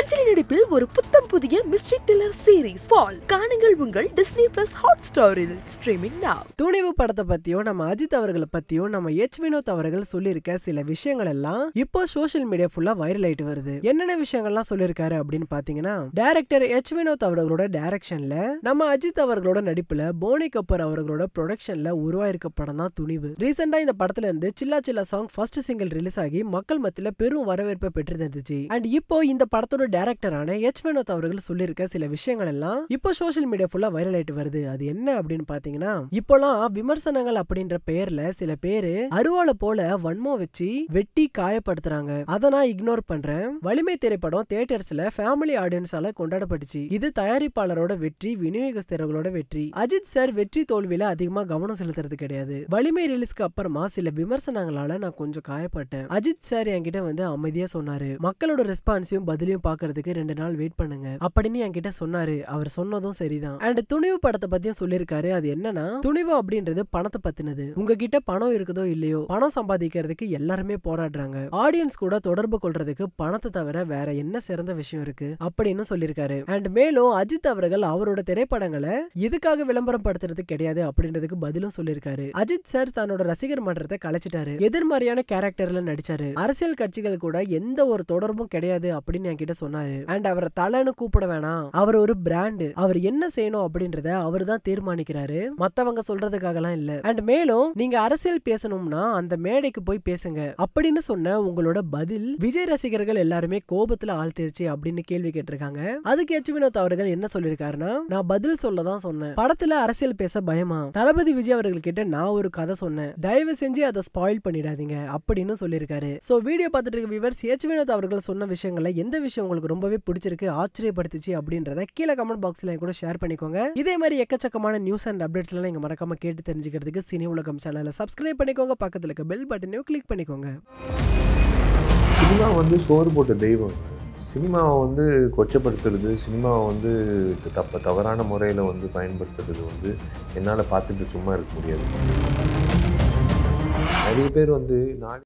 அஞ்சலி நடிப்பில் ஒரு புத்தம் புதிய மிஸ்ட்ரி த்ரில்லர் சீரிஸ் ஃபால் காணுங்கள் உங்கள் டிஸ்னி பிளஸ் ஹாட் ஸ்டாரில் ஸ்ட்ரீமிங் now துணிவு படத்தை பத்தியும் நம்ம அஜித் அவர்களை பத்தியும் நம்ம எச் வினோத் அவர்கள் சொல்லியிருக்க சில விஷயங்கள் எல்லாம் இப்போ சோஷியல் மீடியா ஃபுல்லா வைரல் ஆயிட்டு வருது என்னென்ன விஷயங்கள்லாம் சொல்லியிருக்காரு அப்படின்னு பாத்தீங்கன்னா டைரக்டர் எச் வினோத் அவர்களோட டைரக்ஷன்ல நம்ம அஜித் அவர்களோட நடிப்புல போனி கபூர் அவர்களோட ப்ரொடக்ஷன்ல உருவாயிருக்க படம் தான் துணிவு ரீசெண்டா இந்த படத்துல இருந்து Chilla Chilla song first single release ஆகி மக்கள் மத்தியில பெரும் வரவேற்பை பெற்றிருந்துச்சு அண்ட் இப்போ இந்த படத்தோட டைரக்டரான எச் வினோத் அவர்கள் சொல்லியிருக்க சில விஷயங்கள் எல்லாம் இப்போ சோஷியல் மீடியா ஃபுல்லா வைரல் ஆயிட்டு வருது அது என்ன அப்படின்னு பாத்தீங்கன்னா இப்போலாம் விமர்சனங்கள் அப்படின்ற பெயர்ல சில பேரு அருவாளை போல வன்மம் வச்சு வெட்டி காயப்படுத்துறாங்க அதை நான் இக்னோர் பண்றேன் வலிமை திரைப்படம் தியேட்டர்ஸ்ல ஃபேமிலி ஆடியன்ஸால கொண்டாடப்பட்டுச்சு இது தயாரிப்பாளரோட வெற்றி விநியோகஸ்தர்களோட வெற்றி அஜித் சார் வெற்றி தோல்வியில அதிகமா கவனம் செலுத்துறது கிடையாது வலிமை ரிலீஸ்க்கு அப்புறமா சில விமர்சனங்களால நான் கொஞ்சம் காயப்பட்டேன் அஜித் சார் என்கிட்ட வந்து அமைதியா சொன்னாரு மக்களோட ரெஸ்பான்ஸையும் பதிலையும் பாக்குறதுக்கு ரெண்டு நாள் வெயிட் பண்ணுங்க அப்படின்னு என்கிட்ட சொன்னாரு அவர் சொன்னதும் சரிதான் அண்ட் துணிவு படத்தை பத்தியும் சொல்லியிருக்காரு அது என்னன்னா துணிவு அப்படின்றது பணத்தை பத்தினது உங்ககிட்ட பணம் இருக்குதோ இல்லையோ பணம் சம்பாதிக்கிறதுக்கு எல்லாருமே போராடுறாங்க ஆடியன்ஸ் கூட தொடர்பு கொள்றதுக்கு பணத்தை தவிர வேற என்ன சிறந்த விஷயம் இருக்கு அப்படின்னு சொல்லியிருக்காரு அண்ட் மேலும் அஜித் அவர்கள் அவரோட திரைப்படங்களை எதுக்காக விளம்பரம் படுத்துறது கிடையாது அப்படின்றதுக்கு பதிலும் சொல்லியிருக்காரு அஜித் சார் தன்னோட ரசிகர் மன்றத்தை கலைச்சிட்டாரு எதிர்மறையான கேரக்டர்ல நடிச்சாரு அரசியல் கட்சிகள் கூட எந்த ஒரு தொடர்பும் கிடையாது அப்படின்னு என்கிட்ட சொன்னாரு அண்ட் அவரை தலைன்னு கூப்பிட வேணாம் அவர் ஒரு பிராண்டு அவர் என்ன செய்யணும் அப்படின்றத அவர் தான் தீர்மானிக்கிறாரு மத்தவங்க சொல்றதுக்காகலாம் இல்ல அண்ட் மேலும் நீங்க அரசியல் பேசணும்னா அந்த மேடைக்கு போய் பேசுங்க அப்படின்னு சொன்ன உங்களோட பதில் விஜய் ரசிகர்கள் எல்லாருமே கோபத்துல ஆழ்த்திருச்சு அப்படின்னு கேள்வி கேட்டிருக்காங்க அதுக்கு எச் வினோத் அவர்கள் என்ன சொல்லியிருக்காருன்னா நான் பதில் சொல்ல தான் சொன்னேன் படத்துல அரசியல் பேச பயமா தளபதி விஜய் அவர்கள் கிட்ட நான் ஒரு கதை சொன்னேன் தயவு செஞ்சு அதை ஸ்பாயில் பண்ணிடாதீங்க அப்படின்னு சொல்லியிருக்காரு சோ வீடியோ பார்த்துட்டு இருக்க விவர்ஸ் எச் வினோத் அவர்கள் சொன்ன விஷயங்கள்ல எந்த விஷயம் உங்களுக்கு ரொம்பவே பிடிச்சிருக்கு ஆச்சரியப்படுத்துச்சு அப்படின்றத கீழே கமெண்ட் பாக்ஸ்ல என் கூட ஷேர் பண்ணிக்கோங்க இதே மாதிரி எக்கச்சக்கமான நியூஸ் அண்ட் அப்டேட்ஸ் எல்லாம் நீங்க மறக்காம கேட்டு தெரிஞ்சுக்கிறதுக்கு சினி உலகம் சேனலை சப்ஸ்கிரைப் பண்ணிக்கோங்க பக்கத்துல இருக்க பெல் பட்டனையும் கிளிக் பண்ணிக்கோங்க சினிமா வந்து சோறு போட்ட தெய்வம் சினிமாவை வந்து கொச்சப்படுத்துறது சினிமாவை வந்து தப்ப தவறான முறையில் வந்து பயன்படுத்துறது வந்து என்னால் பார்த்துட்டு சும்மா இருக்க முடியாது நிறைய பேர் வந்து நான்